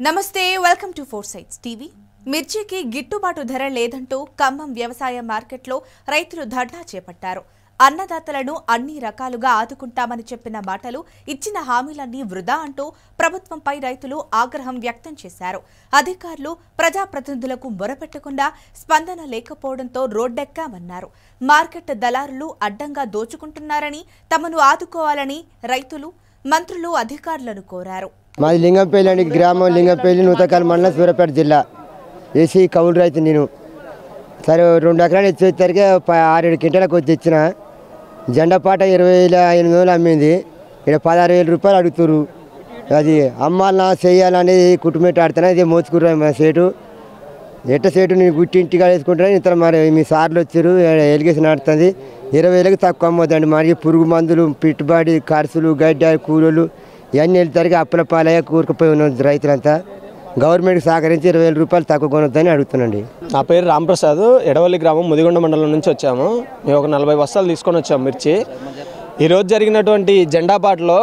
నమస్తే welcome to four sides TV మిర్చికి గిట్టుబాటు ధర లేదంటూ ఖమ్మం వ్యవసాయ మార్కెట్లో రైతులు ధర్నా చేపట్టారు అన్నదాతలను అన్ని రకాలుగా ఆదుకుంటామని చెప్పిన మాటలు ఇచ్చిన హామీలన్నీ వృధా అంటూ ప్రభుత్వంపై రైతులు ఆగ్రహం వ్యక్తం చేశారు అధికారులు ప్రజాప్రతినిధులకు మొరపెట్టకుండా స్పందన లేకపోవడంతో రోడ్డెక్కామన్నారు మార్కెట్ దళారులు అడ్డంగా దోచుకుంటున్నారని తమను ఆదుకోవాలని రైతులు మంత్రులు అధికారులను కోరారు మాది లింగంపల్లి అండి గ్రామం లింగంపల్లి నూతకాల మండలం సూర్యాపేట జిల్లా ఏసీ కౌలు రైతు నేను సరే రెండు ఎకరాలు ఇచ్చేసరికి ఆరేడు క్వింటాలకు వచ్చి ఇచ్చిన జెండా పాట ఇరవై వేల ఎనిమిది వేలు అమ్మింది ఇక్కడ పదహారు వేల రూపాయలు అడుగుతురు అది అమ్మాలనా చేయాలనేది కుటుంబెట్టి ఆడుతున్నా ఇది మోసుకుర్రా మా సేటు ఎట్ట సేటు నేను గుట్టి ఇంటిగా వేసుకుంటున్నా ఇంత మరి మీ సార్లు వచ్చారు ఎలిగేషన్ ఆడుతుంది ఇరవై వేలకు తక్కువ అమ్మొద్దండి మరి పురుగు మందులు పెట్టుబడి ఖర్చులు గడ్డ కూలీలు ఇవన్నీ వెళ్తారు అప్పుల పాలయ్య కూరుకుపోయి ఉన్న రైతులంతా గవర్నమెంట్కి సహకరించి ఇరవై వేల రూపాయలు తక్కువ కొనొద్దని అడుగుతున్నాండి నా పేరు రాంప్రసాద్ ఎడవల్లి గ్రామం ముదిగొండ మండలం నుంచి వచ్చాము మేము ఒక నలభై బస్తాలు తీసుకొని వచ్చాము మిర్చి ఈరోజు జరిగినటువంటి జెండా పాటలో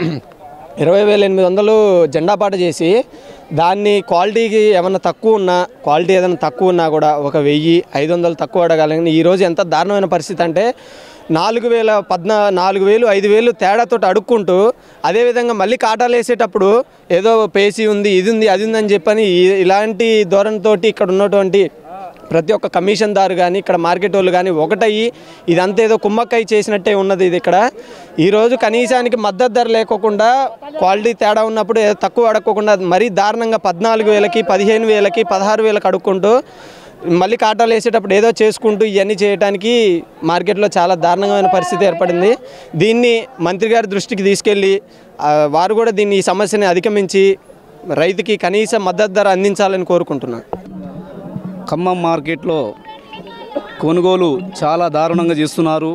ఇరవై వేల ఎనిమిది వందలు జెండా పాట చేసి దాన్ని క్వాలిటీకి ఏమన్నా తక్కువ ఉన్నా క్వాలిటీ ఏదైనా తక్కువ ఉన్నా కూడా ఒక వెయ్యి ఐదు వందలు తక్కువ అడగాలని ఈరోజు ఎంత దారుణమైన పరిస్థితి అంటే నాలుగు వేల పద్నా నాలుగు వేలు ఐదు వేలు తేడాతో అడుక్కుంటూ అదేవిధంగా మళ్ళీ కాటాలు వేసేటప్పుడు ఏదో పేసి ఉంది ఇది ఉంది అది ఉంది అని చెప్పని ఈ- ఇలాంటి ధోరణితోటి ఇక్కడ ఉన్నటువంటి ప్రతి ఒక్క కమిషన్ దారు కానీ ఇక్కడ మార్కెట్ వాళ్ళు కానీ ఒకటయ్యి ఇదంతా ఏదో కుమ్మక్కై చేసినట్టే ఉన్నది ఇది ఇక్కడ ఈరోజు కనీసానికి మద్దతు ధర లేకోకుండా క్వాలిటీ తేడా ఉన్నప్పుడు ఏదో తక్కువ అడగకుండా మరీ దారుణంగా పద్నాలుగు వేలకి పదిహేను వేలకి పదహారు వేలకు అడుక్కుంటూ మళ్ళీ కాటాలు వేసేటప్పుడు ఏదో చేసుకుంటూ ఇవన్నీ చేయడానికి మార్కెట్లో చాలా దారుణమైన పరిస్థితి ఏర్పడింది దీన్ని మంత్రి గారి దృష్టికి తీసుకెళ్ళి ఆ, వారు కూడా దీన్ని ఈ సమస్యని అధిగమించి రైతుకి కనీస మద్దతు ధర అందించాలని కోరుకుంటున్నాను ఖమ్మం మార్కెట్లో కొనుగోలు చాలా దారుణంగా చేస్తున్నారు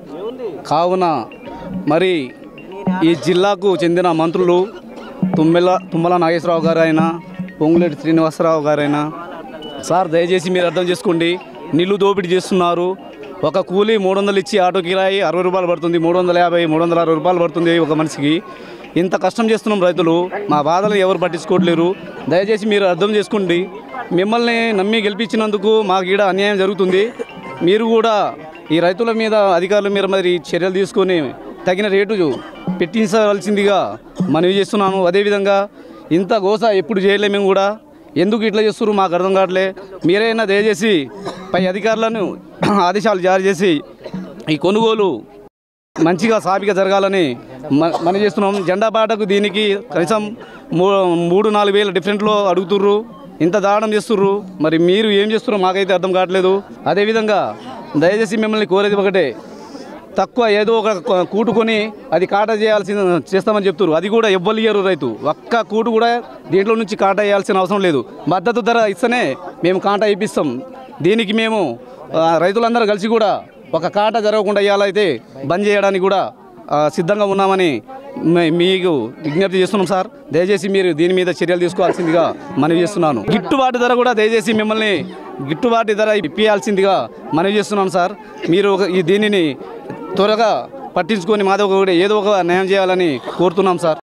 కావున మరి ఈ జిల్లాకు చెందిన మంత్రులు తుమ్మెల తుమ్మల నాగేశ్వరరావు గారైనా పొంగులేటి శ్రీనివాసరావు గారైనా సార్ దయచేసి మీరు అర్థం చేసుకోండి నీళ్లు దోపిడీ చేస్తున్నారు ఒక కూలీ మూడు వందలు ఇచ్చి ఆటో కిరాయి అరవై రూపాయలు పడుతుంది మూడు వందల యాభై మూడు వందల అరవై రూపాయలు పడుతుంది ఒక మనిషికి ఇంత కష్టం చేస్తున్నాం రైతులు మా బాధలు ఎవరు పట్టించుకోవట్లేరు దయచేసి మీరు అర్థం చేసుకోండి మిమ్మల్ని నమ్మి గెలిపించినందుకు మాకు ఈడ అన్యాయం జరుగుతుంది మీరు కూడా ఈ రైతుల మీద అధికారుల మీద మరి చర్యలు తీసుకొని తగిన రేటు పెట్టించవలసిందిగా మనవి చేస్తున్నాను అదేవిధంగా ఇంత గోస ఎప్పుడు చేయలే మేము కూడా ఎందుకు ఇట్లా చేస్తున్నారు మాకు అర్థం కావట్లే మీరైనా దయచేసి పై అధికారులను ఆదేశాలు జారీ చేసి ఈ కొనుగోలు మంచిగా సాపిగా జరగాలని మ- మనం చేస్తున్నాం జెండా పాటకు దీనికి కనీసం మూ మూడు నాలుగు వేల డిఫరెంట్లో అడుగుతుర్రు ఇంత దారుణం చేస్తుర్రు మరి మీరు ఏం చేస్తున్నారో మాకైతే అర్థం కావట్లేదు అదేవిధంగా దయచేసి మిమ్మల్ని కోరేది ఒకటే తక్కువ ఏదో ఒక క- కూటుకొని అది కాటా చేయాల్సిన చేస్తామని చెప్తారు అది కూడా ఎవ్వరు ఇయ్యరు రైతు ఒక్క కూటు కూడా దీంట్లో నుంచి కాటా వేయాల్సిన అవసరం లేదు మద్దతు ధర ఇస్తేనే మేము కాటా ఇప్పిస్తాం దీనికి మేము ఆ, రైతులందరూ కలిసి కూడా ఒక కాటా జరగకుండా ఇవ్వాలైతే బంద్ చేయడానికి కూడా ఆ, సిద్ధంగా ఉన్నామని మే- మీకు విజ్ఞప్తి చేస్తున్నాం సార్ దయచేసి మీరు దీని మీద చర్యలు తీసుకోవాల్సిందిగా మనవి చేస్తున్నాను గిట్టుబాటు ధర కూడా దయచేసి మిమ్మల్ని గిట్టుబాటు ధర ఇప్పించాల్సిందిగా మనవి చేస్తున్నాను సార్ మీరు ఒక- ఈ దీనిని త్వరగా పట్టించుకొని మాది ఒక ఏదో ఒక న్యాయం చేయాలని కోరుతున్నాం సార్